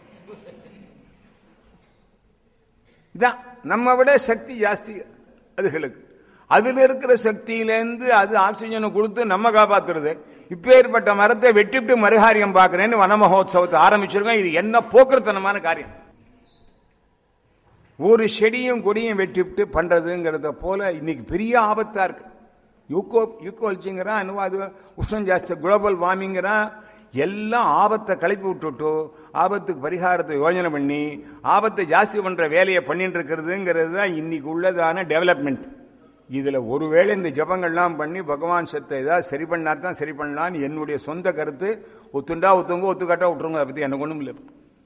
இதான் நம்ம விட சக்தி ஜாஸ்தி அதுகளுக்கு அதுல இருக்கிற சக்தியிலேருந்து அது ஆக்சிஜனை கொடுத்து நம்ம காப்பாத்துறது இப்பேற்பட்ட மரத்தை வெட்டிவிட்டு மறுகாரியம் பார்க்கிறேன்னு வன மகோத்சவத்தை ஆரம்பிச்சிருக்கோம் இது என்ன போக்குறத்தனமான காரியம் ஒரு செடியும் கொடியும் வெட்டிவிட்டு பண்றதுங்கிறத போல இன்னைக்கு பெரிய ஆபத்தா இருக்கு யூகோ யூகோல்ஜிங்கிறான் இன்னும் அது உஷ்ணம் ஜாஸ்தி குளோபல் வார்மிங்கிறான் எல்லாம் ஆபத்தை கிளப்பி விட்டுட்டு ஆபத்துக்கு பரிகாரத்தை யோஜனை பண்ணி ஆபத்தை ஜாஸ்தி பண்ற வேலையை பண்ணிட்டு இருக்கிறதுங்கிறது தான் இன்னைக்கு உள்ளதான டெவலப்மெண்ட் இதுல ஒருவேளை இந்த ஜபங்கள்லாம் பண்ணி பகவான் சத்தை ஏதாவது சரி பண்ணா தான் சரி பண்ணலான்னு என்னுடைய சொந்த கருத்து ஒத்துண்டா ஒத்துங்க ஒத்துக்காட்டா விட்டுருங்க அதை பத்தி எனக்கு ஒண்ணும் இல்லை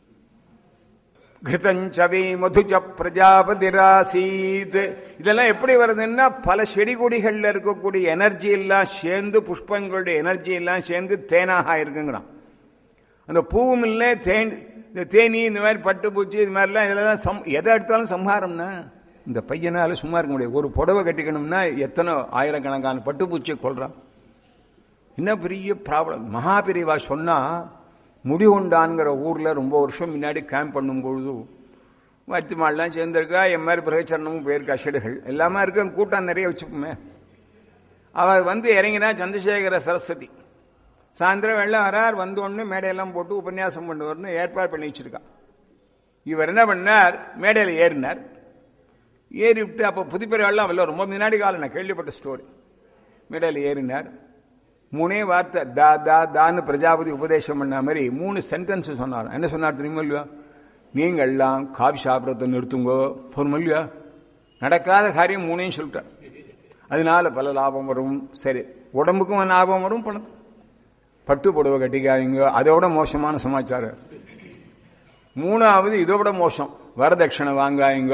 கிருதஞ்சவி மதுஜ பிரஜாபதிராசீத் இதெல்லாம் எப்படி வருதுன்னா பல செடி கொடிகள்ல இருக்கக்கூடிய எனர்ஜி எல்லாம் சேர்ந்து புஷ்பங்களுடைய எனர்ஜி எல்லாம் சேர்ந்து தேனாக இருக்குங்கிறான் அந்த பூவும் இல்லை தேன் இந்த தேனி இந்த மாதிரி பட்டுப்பூச்சி இது மாதிரிலாம் இதெல்லாம் சம் எதை எடுத்தாலும் சம்ஹாரம்னா இந்த பையனால சும்மா இருக்க முடியாது ஒரு புடவை கட்டிக்கணும்னா எத்தனை ஆயிரக்கணக்கான பட்டுப்பூச்சியை கொள்றான் என்ன பெரிய ப்ராப்ளம் மகாபிரிவா சொன்னா முடிவுண்டான்ங்கிற ஊர்ல ரொம்ப வருஷம் முன்னாடி கேம்ப் பண்ணும்பொழுது மத்திமாலாம் சேர்ந்திருக்கா என் மாதிரி பிரகச்சரணமும் போயிருக்கா ஷெடுகள் எல்லாமே இருக்கு கூட்டம் நிறைய வச்சுப்போமே அவ வந்து இறங்கினா சந்திரசேகர சரஸ்வதி சாயந்தரம் வெள்ளம் வரார் வந்த உடனே மேடையெல்லாம் போட்டு உபன்யாசம் பண்ணுவார்னு ஏற்பாடு பண்ணி வச்சிருக்கா இவர் என்ன பண்ணார் மேடையில் ஏறினார் ஏறி விட்டு அப்போ புதுப்பெரிய வெள்ளம் வரல ரொம்ப முன்னாடி காலம் நான் கேள்விப்பட்ட ஸ்டோரி மேடையில் ஏறினார் மூணே வார்த்தை தா தா தான்னு பிரஜாபதி உபதேசம் பண்ண மாதிரி மூணு சென்டென்ஸ் சொன்னார் என்ன சொன்னார் தெரியுமா இல்லையா நீங்கள்லாம் காபி சாப்பிட்றத நிறுத்துங்கோ பொறுமை இல்லையா நடக்காத காரியம் மூணையும் சொல்லிட்டார் அதனால பல லாபம் வரும் சரி உடம்புக்கும் லாபம் வரும் பணத்து பட்டு புடவை கட்டிக்காதீங்க அதோட மோசமான சமாச்சாரம் மூணாவது இதோட மோசம் வரதட்சணை வாங்காதீங்க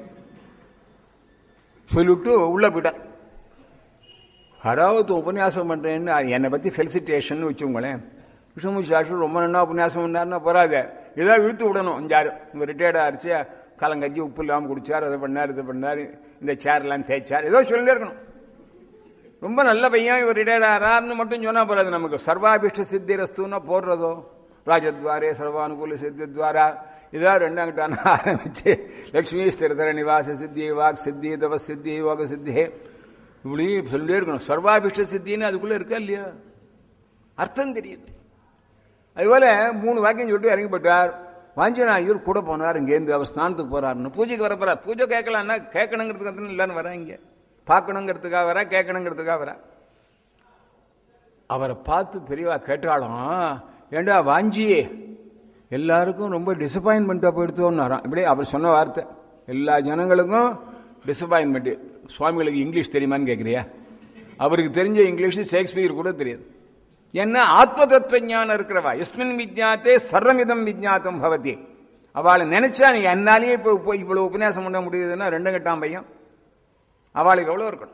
சொல்லிவிட்டு உள்ள போயிட்டார் யாராவது உபன்யாசம் பண்றேன்னு என்னை பத்தி ஃபெலிசிட்டேஷன் வச்சுங்களேன் விஷ்ணுமூர்த்தி சாஸ்திரி ரொம்ப நல்லா உபன்யாசம் பண்ணாருன்னா போறாது ஏதாவது இழுத்து விடணும் அஞ்சாறு இவர் ரிட்டையர்டாக ஆச்சு கலங்கஞ்சி உப்பு இல்லாமல் குடிச்சார் அதை பண்ணார் இது பண்ணார் இந்த சேர்லாம் தேய்ச்சார் ஏதோ சொல்லிட்டே இருக்கணும் ரொம்ப நல்ல பையன் இவர் ரிட்டையர்ட் ஆறாருன்னு மட்டும் சொன்னா போறாது நமக்கு சர்வாபிஷ்ட சித்தி ரஸ்துன்னா போடுறதோ ராஜத்வாரே சர்வானுகூல சித்தி துவாரா இதாவது ரெண்டாங்கிட்டான ஆரம்பிச்சு லக்ஷ்மி ஸ்திரதர நிவாச சித்தி வாக் சித்தி தவ சித்தி யோக சித்தி இப்படி சொல்லிட்டே இருக்கணும் சர்வாபிஷ்ட சித்தின்னு அதுக்குள்ள இருக்கா இல்லையா அர்த்தம் தெரியுது அதுபோல மூணு வாக்கியம் சொல்லிட்டு இறங்கி போயிட்டார் வாஞ்சநாயகர் கூட போனார் இங்கேருந்து அவர் ஸ்நானத்துக்கு போறாருன்னு பூஜைக்கு வர போறார் பூஜை கேட்கலான்னா கேட்கணுங்கிறதுக்கு இல்லைன்னு வரேன் இங்க பார்க்கணுங்கிறதுக்காக வர கேட்கணுங்கிறதுக்காக வர அவரை பார்த்து பெரியவா கேட்டாலும் ஏண்டா வாஞ்சியே எல்லாருக்கும் ரொம்ப டிசப்பாயின்மெண்ட்டாக போயிடுத்தோன்னாராம் இப்படி அவர் சொன்ன வார்த்தை எல்லா ஜனங்களுக்கும் டிசப்பாயின்மெண்ட் சுவாமிகளுக்கு இங்கிலீஷ் தெரியுமான்னு கேட்குறியா அவருக்கு தெரிஞ்ச இங்கிலீஷ் ஷேக்ஸ்பியர் கூட தெரியாது ஏன்னா ஆத்ம தத்துவ ஞானம் இருக்கிறவா எஸ்மின் விஜாத்தே சர்வமிதம் விஜாத்தம் பவதி அவளை நினைச்சா நீ என்னாலேயே இப்போ இப்போ இவ்வளவு உபன்யாசம் பண்ண முடியுதுன்னா ரெண்டு கட்டாம் பையன் அவளுக்கு எவ்வளோ இருக்கணும்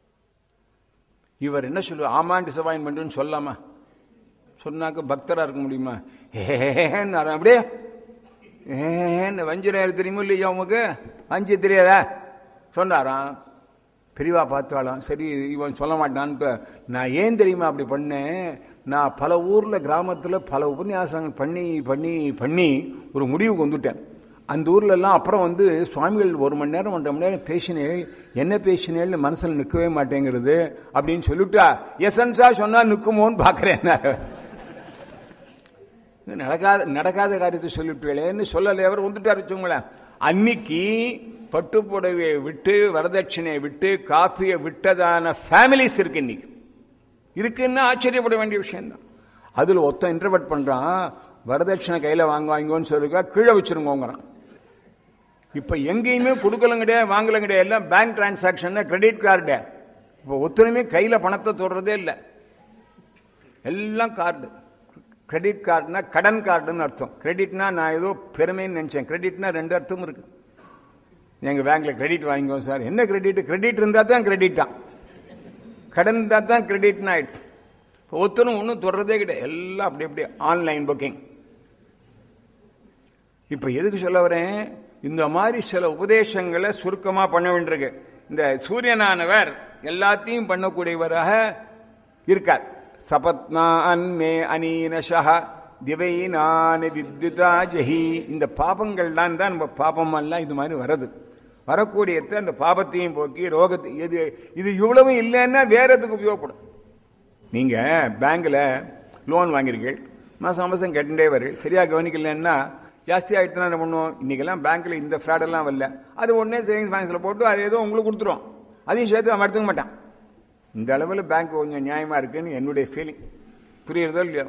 இவர் என்ன சொல்லுவார் ஆமான் டிசப்பாயின்மெண்ட்னு சொல்லாமா சொன்னாக்க பக்தரா இருக்க முடியுமா ஏன்னு அப்படியே ஏன்னு வஞ்சிரம் தெரியுமோ இல்லையா உமக்கு வஞ்சி தெரியாதா சொன்னாராம் பெரியவா பார்த்தாலும் சரி இவன் சொல்ல மாட்டான்ட்டு நான் ஏன் தெரியுமா அப்படி பண்ணேன் நான் பல ஊர்ல கிராமத்துல பல உபன்யாசங்கள் பண்ணி பண்ணி பண்ணி ஒரு முடிவுக்கு வந்துட்டேன் அந்த ஊர்ல எல்லாம் அப்புறம் வந்து சுவாமிகள் ஒரு மணி நேரம் ஒன்றரை மணி நேரம் பேசினேன் என்ன பேசினேன்னு மனசுல நிற்கவே மாட்டேங்கிறது அப்படின்னு சொல்லிட்டா எசன்ஸா சொன்னா நிற்குமோன்னு பாக்குறேன் நடக்காத நடக்காத காரியத்தை சொல்லிவிட்டேன்னு சொல்லலை அவர் வந்துட்டார் வச்சுங்களேன் அன்னைக்கு பட்டு புடவையை விட்டு வரதட்சணையை விட்டு காப்பியை விட்டதான ஃபேமிலிஸ் இருக்கு இன்னைக்கு இருக்குன்னு ஆச்சரியப்பட வேண்டிய விஷயம்தான் அதுல ஒருத்தன் இன்டர்வெட் பண்றான் வரதட்சணை கையில வாங்குவாங்கன்னு சொல்லிருக்கா கீழே வச்சிருங்கோங்கிறான் இப்ப எங்கேயுமே கொடுக்கலும் கிடையாது வாங்கலும் கிடையாது எல்லாம் பேங்க் டிரான்சாக்ஷன் கிரெடிட் கார்டு இப்போ ஒத்துழைமே கையில பணத்தை தொடுறதே இல்லை எல்லாம் கார்டு கிரெடிட் கார்டுனா கடன் கார்டுன்னு அர்த்தம் கிரெடிட்னா நான் ஏதோ பெருமைன்னு நினைச்சேன் கிரெடிட்னா ரெண்டு அர்த்தம் இருக்கு எங்க பேங்க்ல கிரெடிட் வாங்கிக்கோ சார் என்ன கிரெடிட் கிரெடிட் இருந்தா தான் கிரெடிட்டா கடன் இருந்தா தான் கிரெடிட்னு ஆயிடுச்சு ஒருத்தரும் ஒன்றும் தொடர்றதே கிடையாது எல்லாம் அப்படி அப்படி ஆன்லைன் புக்கிங் இப்ப எதுக்கு சொல்ல வரேன் இந்த மாதிரி சில உபதேசங்களை சுருக்கமா பண்ண வேண்டியிருக்கு இந்த சூரியனானவர் எல்லாத்தையும் பண்ணக்கூடியவராக இருக்கார் சபத்னா அன்மே அனீனஷா திவைனான வித்யுதா ஜஹி இந்த பாபங்கள்லாம் தான் நம்ம பாபம் எல்லாம் இது மாதிரி வருது வரக்கூடியது அந்த பாபத்தையும் போக்கி ரோகத்தை இது இது இவ்வளவு இல்லைன்னா வேற எதுக்கு உபயோகப்படும் நீங்க பேங்க்ல லோன் வாங்கிருக்கீங்க மாசம் மாசம் கட்டுண்டே வரு சரியா கவனிக்கலன்னா ஜாஸ்தி ஆயிடுச்சுனா என்ன பண்ணுவோம் இன்னைக்கெல்லாம் பேங்க்ல இந்த ஃப்ராட் எல்லாம் வரல அது உடனே சேவிங்ஸ் பேங்க்ஸ்ல போட்டு அது ஏதோ உங்களுக்கு கொடுத்துரும் அதையும் சேர்த்து அவன் எடுத்துக்க மாட்டான் இந்த அளவில் பேங்க் கொஞ்சம் நியாயமா இருக்குன்னு என்னுடைய ஃபீலிங் புரியுறதோ இல்லையோ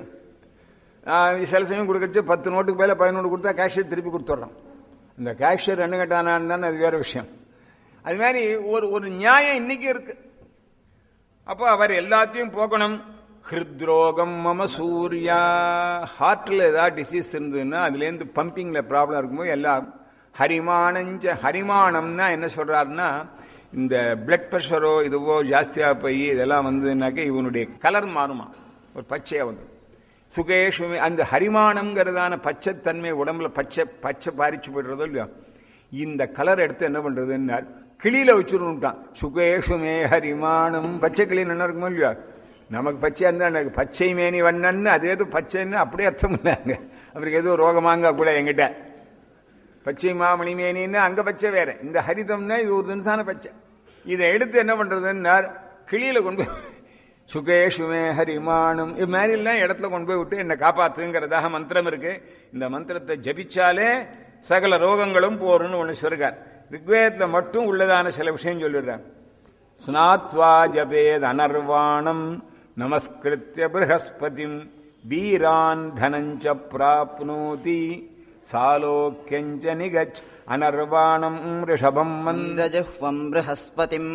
சில சமயம் கொடுக்கறது பத்து நோட்டுக்கு மேலே பதினொன்று கொடுத்தா கேஷியர் திருப்பி கொடுத்துட்றான் இந்த கேஷியர் ரெண்டு கட்டானான்னு தானே அது வேற விஷயம் அது மாதிரி ஒரு ஒரு நியாயம் இன்னைக்கு இருக்கு அப்போ அவர் எல்லாத்தையும் போக்கணும் ஹிருத்ரோகம் மம சூர்யா ஹார்ட்டில் ஏதாவது டிசீஸ் இருந்ததுன்னா அதுலேருந்து பம்பிங்கில் ப்ராப்ளம் இருக்கும்போது எல்லாம் ஹரிமானஞ்ச ஹரிமானம்னா என்ன சொல்றாருன்னா இந்த பிளட் ப்ரெஷரோ இதுவோ ஜாஸ்தியாக போய் இதெல்லாம் வந்ததுனாக்க இவனுடைய கலர் மாறுமா ஒரு பச்சையாக வந்து சுகேஷுமே அந்த ஹரிமானம்ங்கிறதான பச்சைத்தன்மை உடம்புல பச்சை பச்சை பாரிச்சு போயிடுறதோ இல்லையோ இந்த கலர் எடுத்து என்ன பண்றதுன்னார் கிளியில வச்சுருட்டான் சுகேஷுமே ஹரிமானம் பச்சை கிளி என்ன இருக்குமோ இல்லையோ நமக்கு பச்சையா இருந்தா எனக்கு பச்சை மேனி வண்ணன்னு அது ஏதோ பச்சைன்னு அப்படியே அர்த்தம் இல்லைங்க அவருக்கு ஏதோ ரோகமாங்க கூட எங்கிட்ட பச்சை மாமணி மேனின்னு அங்க பச்சை வேற இந்த ஹரிதம்னா இது ஒரு தினசான பச்சை இதை எடுத்து என்ன பண்றதுன்னா கிளியில கொண்டு போய் சுகேஷுமே ஹரிமானம் இது மாதிரி எல்லாம் இடத்துல கொண்டு போய் விட்டு என்னை காப்பாத்துங்கிறதாக மந்திரம் இருக்கு இந்த மந்திரத்தை ஜபிச்சாலே சகல ரோகங்களும் போருன்னு ஒண்ணு சொல்றார் ரிக்வேதத்துல மட்டும் உள்ளதான சில விஷயம் சொல்லிடுறார் ஸ்நாத்வா ஜபேத் அனர்வாணம் நமஸ்கிருத்திய ப்ரஹஸ்பதிம் வீரான் தனஞ்ச பிராப்னோதி சாலோக்கியஞ்ச நிகச் அனர்வாணம் ரிஷபம் மந்த मन्दजिह्वम् बृहस्पतिम्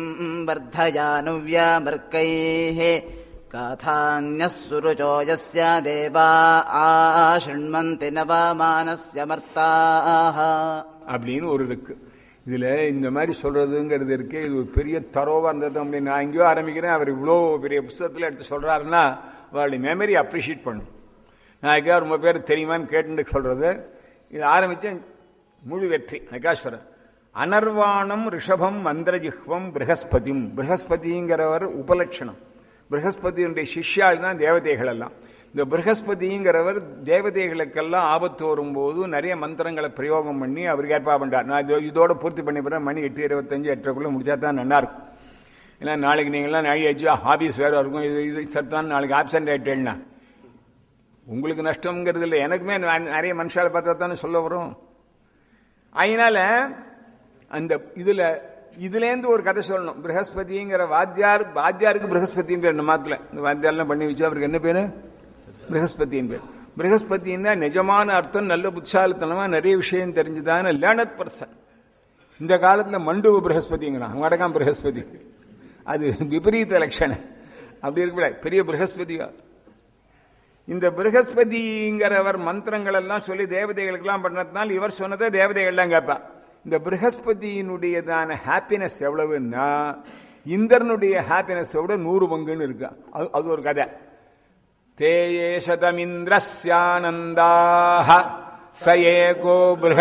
वर्धयानुव्यामर्कैः काथान्यः सुरुचो यस्य देवा आशृण्वन्ति नवमानस्य मर्ताः அப்படின்னு ஒரு இருக்கு இதுல இந்த மாதிரி சொல்றதுங்கிறது இருக்கு இது ஒரு பெரிய தரோவா இருந்தது அப்படின்னு நான் எங்கேயோ ஆரம்பிக்கிறேன் அவர் இவ்வளோ பெரிய புஸ்தகத்தில் எடுத்து சொல்றாருன்னா அவருடைய மெமரி அப்ரிஷியேட் பண்ணும் நான் எங்கேயா ரொம்ப பேர் தெரியுமான்னு கேட்டு சொல்றது இது ஆரம்பிச்ச முழு வெற்றி நகாஸ்வரர் அனர்வாணம் ரிஷபம் மந்திரஜிஹ்வம் பிரகஸ்பதிம் பிரகஸ்பதிங்கிறவர் உபலட்சணம் பிரகஸ்பதியினுடைய சிஷ்யாள் தான் தேவதைகள் எல்லாம் இந்த பிரகஸ்பதிங்கிறவர் தேவதைகளுக்கெல்லாம் ஆபத்து வரும்போது நிறைய மந்திரங்களை பிரயோகம் பண்ணி அவருக்கு ஏற்பா பண்றார் நான் இதோ- இதோட பூர்த்தி பண்ணி போறேன் மணி எட்டு இருபத்தஞ்சு எட்டரைக்குள்ள முடிச்சா தான் நல்லா இருக்கும் ஏன்னா நாளைக்கு நீங்களாம் நாளை ஆச்சு ஹாபிஸ் வேற இருக்கும் இது இது சத்தான் நாளைக்கு ஆப்சென்ட் ஆயிட்டேன்னா உங்களுக்கு நஷ்டம்ங்கிறது இல்லை எனக்குமே நான் நிறைய மனுஷால பார்த்தா தானே சொல்ல வரும் அதனால அந்த இதுல இதுலேருந்து ஒரு கதை சொல்லணும் பிரகஸ்பதிங்கிற வாத்தியார் வாத்தியாருக்கு பிரகஸ்பதியின் பேர் இந்த மாத்துல இந்த வாத்தியார்லாம் பண்ணி வச்சு அவருக்கு என்ன பேரு பிரகஸ்பதியின் பேர் பிரகஸ்பதினா நிஜமான அர்த்தம் நல்ல புத்தாலித்தனமா நிறைய விஷயம் தெரிஞ்சுதான லேர்னட் பர்சன் இந்த காலத்துல மண்டுவ பிரகஸ்பதிங்கிறான் அவங்க அடக்காம பிரகஸ்பதி அது விபரீத லட்சணம் அப்படி இருக்கக்கூடாது பெரிய பிரகஸ்பதியா இந்த பிரகஸ்பதிங்கிறவர் மந்திரங்கள் எல்லாம் சொல்லி தேவதைகளுக்கெல்லாம் பண்ணதுனால இவர் சொன்னதை தேவதைகள்லாம் கேட்பா இந்த பிரகஸ்பதியினுடையதான ஹாப்பினஸ் எவ்வளவுன்னா இந்திரனுடைய ஹாப்பினஸ் விட நூறு பங்குன்னு இருக்கு அது அது ஒரு கதை தேயே சதமிந்திரஸ்யானந்தாக ச ஏகோ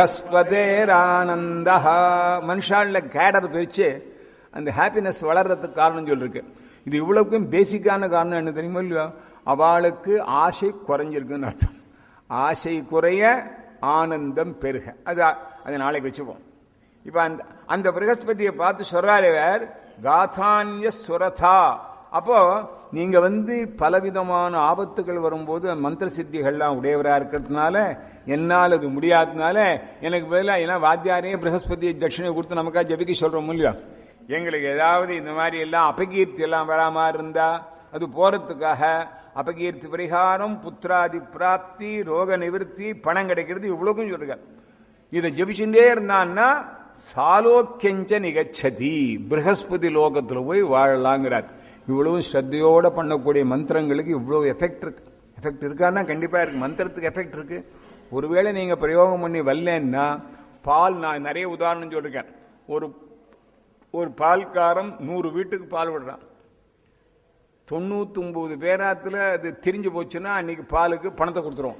பிரகஸ்பதேரானந்தா மனுஷால கேடர் பிரிச்சு அந்த ஹாப்பினஸ் வளர்றதுக்கு காரணம் சொல்லிருக்கு இது இவ்வளவுக்கும் பேசிக்கான காரணம் என்ன தெரியுமா இல்லையா அவளுக்கு ஆசை குறைஞ்சிருக்குன்னு அர்த்தம் ஆசை குறைய ஆனந்தம் பெருக அது அது நாளைக்கு வச்சுப்போம் இப்ப அந்த அந்த பிரகஸ்பதியை பார்த்து சொல்றாரு இவர் காதான்ய சுரதா அப்போ நீங்க வந்து பலவிதமான ஆபத்துகள் வரும்போது மந்திர சித்திகள்லாம் உடையவரா இருக்கிறதுனால என்னால் அது முடியாததுனால எனக்கு பதிலாக ஏன்னா வாத்தியாரையும் பிரகஸ்பதி தட்சிணை கொடுத்து நமக்கா ஜபிக்க சொல்றோம் இல்லையா எங்களுக்கு ஏதாவது இந்த மாதிரி எல்லாம் அபகீர்த்தி எல்லாம் வராம இருந்தா அது போறதுக்காக அபகீர்த்தி பரிகாரம் புத்திராதி பிராப்தி ரோக நிவர்த்தி பணம் கிடைக்கிறது இவ்வளவுக்கும் சொல்றாங்க இதை ஜபிச்சுட்டே இருந்தான்னா சாலோக்கியஞ்ச நிகச்சதி பிரகஸ்பதி லோகத்துல போய் வாழலாங்கிறார் இவ்வளவு ஸ்ரத்தையோட பண்ணக்கூடிய மந்திரங்களுக்கு இவ்வளவு எஃபெக்ட் இருக்கு எஃபெக்ட் இருக்கான்னா கண்டிப்பா இருக்கு மந்திரத்துக்கு எஃபெக்ட் இருக்கு ஒருவேளை நீங்க பிரயோகம் பண்ணி வரலன்னா பால் நான் நிறைய உதாரணம் சொல்லிருக்கேன் ஒரு ஒரு பால்காரன் நூறு வீட்டுக்கு பால் விடுறான் தொண்ணூத்தி ஒன்பது பேராத்துல அது திரிஞ்சு போச்சுன்னா அன்னைக்கு பாலுக்கு பணத்தை கொடுத்துருவோம்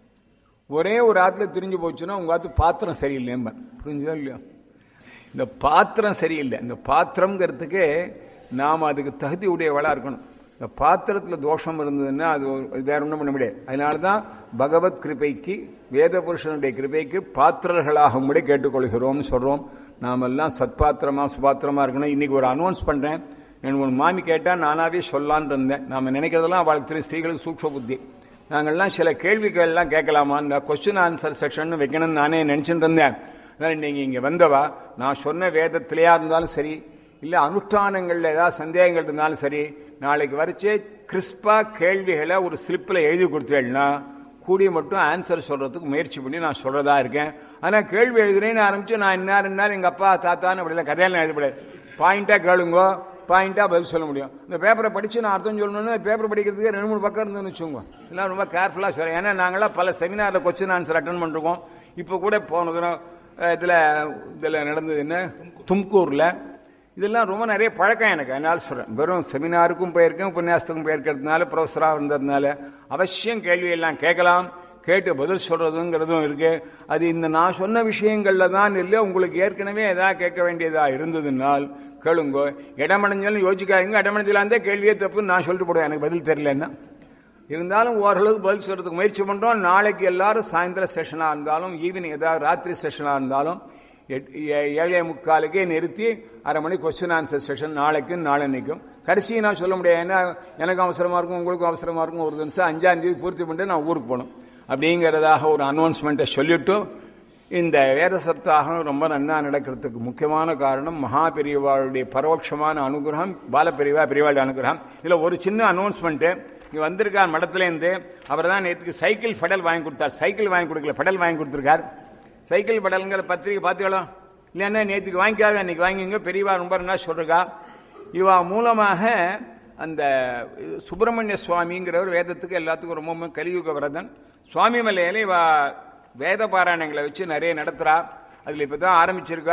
ஒரே ஒரு ஆத்துல திரிஞ்சு போச்சுன்னா உங்க ஆத்து பாத்திரம் சரியில்லைம்ப புரிஞ்சுதா இல்லையா இந்த பாத்திரம் சரியில்லை இந்த பாத்திரம்ங்கிறதுக்கு நாம் அதுக்கு தகுதி உடையவளா இருக்கணும் இந்த பாத்திரத்துல தோஷம் இருந்ததுன்னா அது ஒரு- வேற ஒன்றும் பண்ண முடியாது அதனால தான் பகவத் கிருபைக்கு வேத புருஷனுடைய கிருபைக்கு பாத்திரர்களாகும்படி கேட்டுக்கொள்கிறோம்னு சொல்றோம் நாம எல்லாம் சத்பாத்திரமா சுபாத்திரமா இருக்கணும் இன்னைக்கு ஒரு அனௌன்ஸ் பண்றேன் எனக்கு ஒரு மாமி கேட்டா நானாவே சொல்லான்னு இருந்தேன் நாம நினைக்கிறதெல்லாம் அவளுக்கு தெரியும் ஸ்திரீகளுக்கு சூக்ஷ புத்தி நாங்கள்லாம் சில கேள்விகள்லாம் கேட்கலாமா இந்த கொஸ்டின் ஆன்சர் செக்ஷன் வைக்கணும்னு நானே நினைச்சிட்டு இருந்தேன் அதனால நீங்க இங்க வந்தவா நான் சொன்ன வேதத்திலேயா இருந்தாலும் சரி இல்ல அனுஷ்டானங்கள்ல ஏதாவது சந்தேகங்கள் இருந்தாலும் சரி நாளைக்கு வரைச்சே கிறிஸ்பா கேள்விகளை ஒரு ஸ்லிப்ல எழுதி கொடுத்தேன்னா கூடிய மட்டும் ஆன்சர் சொல்றதுக்கு முயற்சி பண்ணி நான் சொல்றதா இருக்கேன் ஆனா கேள்வி எழுதுறேன்னு ஆரம்பிச்சு நான் இன்னார் இன்னார் எங்க அப்பா தாத்தான்னு அப்படி இல்லை கதையெல்லாம் எழுதப்படாது பாயிண்டா கேளுங்கோ பாயிண்டா பதில் சொல்ல முடியும் இந்த பேப்பரை படிச்சு நான் அர்த்தம் சொல்லணும்னு பேப்பர் படிக்கிறதுக்கு ரெண்டு மூணு பக்கம் இருந்துன்னு வச்சுக்கோங்க எல்லாம் ரொம்ப கேர்ஃபுல்லா சொல்றேன் ஏன்னா நாங்களாம் பல செமினார்ல கொஸ்டின் ஆன்சர் அட்டன் பண்ணிருக்கோம் இப்போ கூட போன தினம் அஹ், இதுல இதுல நடந்தது என்ன தும்கூர்ல இதெல்லாம் ரொம்ப நிறைய பழக்கம் எனக்கு அதனால சொல்றேன் வெறும் செமினாருக்கும் போயிருக்கேன் உபன்யாசத்துக்கும் போயிருக்கிறதுனால ப்ரொஃபஸராக இருந்ததுனால அவசியம் கேள்வி எல்லாம் கேட்கலாம் கேட்டு பதில் சொல்றதுங்கிறதும் இருக்கு அது இந்த நான் சொன்ன விஷயங்கள்ல தான் இல்லை உங்களுக்கு ஏற்கனவே ஏதாவது கேட்க வேண்டியதா இருந்ததுனால் கேளுங்க இடமடைஞ்சாலும் யோசிக்காதீங்க இடமடைஞ்சலாந்தே கேள்வியே தப்பு நான் சொல்லிட்டு போடுவேன் எனக்கு பதில் தெரியலன்னா இருந்தாலும் ஓரளவுக்கு பதில் சொல்றதுக்கு முயற்சி பண்றோம் நாளைக்கு எல்லாரும் சாயந்தர செஷனா இருந்தாலும் ஈவினிங் ஏதாவது ராத்திரி செஷனா இருந்தாலும் எட்- ஏ- ஏழே முக்காலுக்கே நிறுத்தி அரை மணி கொஸ்டின் ஆன்சர் செஷன் நாளைக்கும் நாளன்னைக்கும் கடைசி நான் சொல்ல முடியாது ஏன்னா எனக்கு அவசரமா இருக்கும் உங்களுக்கும் அவசரமா இருக்கும் ஒரு நிமிஷம் அஞ்சாம் தேதி பூர்த்தி பண்ணிட்டு நான் ஊருக்கு போகணும் அப்படிங்கிறதாக ஒரு அனௌன்ஸ்மெண்ட்டை சொல்லிட்டு இந்த வேத சப்தாகம் ரொம்ப நன்னா நடக்கிறதுக்கு முக்கியமான காரணம் மகா பெரியவாளுடைய பரோட்சமான அனுகிரகம் பால பெரியவா பெரியவாளுடைய அனுகிரகம் இதுல ஒரு சின்ன அனௌன்ஸ்மெண்ட் இங்க வந்திருக்கார் மடத்துலேருந்து அவர் தான் நேற்றுக்கு சைக்கிள் ஃபெடல் வாங்கி கொடுத்தார் சைக்கிள் வாங்கி கொடுக்கல ஃபெடல் வாங்கி கொடுத்துருக்கார் சைக்கிள் ஃபெடல்ங்கிற பத்திரிக்கை பார்த்துங்களா இல்லைன்னா நேற்றுக்கு வாங்கிக்காத அன்னைக்கு வாங்கிங்க பெரியவா ரொம்ப நல்லா சொல்றா இவா மூலமாக அந்த சுப்பிரமணிய சுவாமிங்கிறவர் வேதத்துக்கு எல்லாத்துக்கும் ரொம்ப கலியுக வரதன் சுவாமி மலையில இவ வேத பாராயணங்களை வச்சு நிறைய நடத்துறா அதுல இப்பதான் ஆரம்பிச்சிருக்கா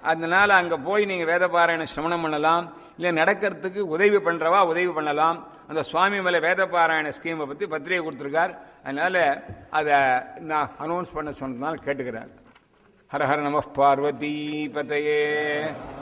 அதனால அங்க போய் நீங்க வேத பாராயண சிரவணம் பண்ணலாம் இல்ல நடக்கிறதுக்கு உதவி பண்றவா உதவி பண்ணலாம் அந்த சுவாமி மேல வேத பாராயண ஸ்கீமை பத்தி பத்திரிகை கொடுத்திருக்கார் அதனால அதை நான் அனௌன்ஸ் பண்ண சொன்னதுனால கேட்டுக்கிறார் ஹர ஹர நம பார்வதி பதையே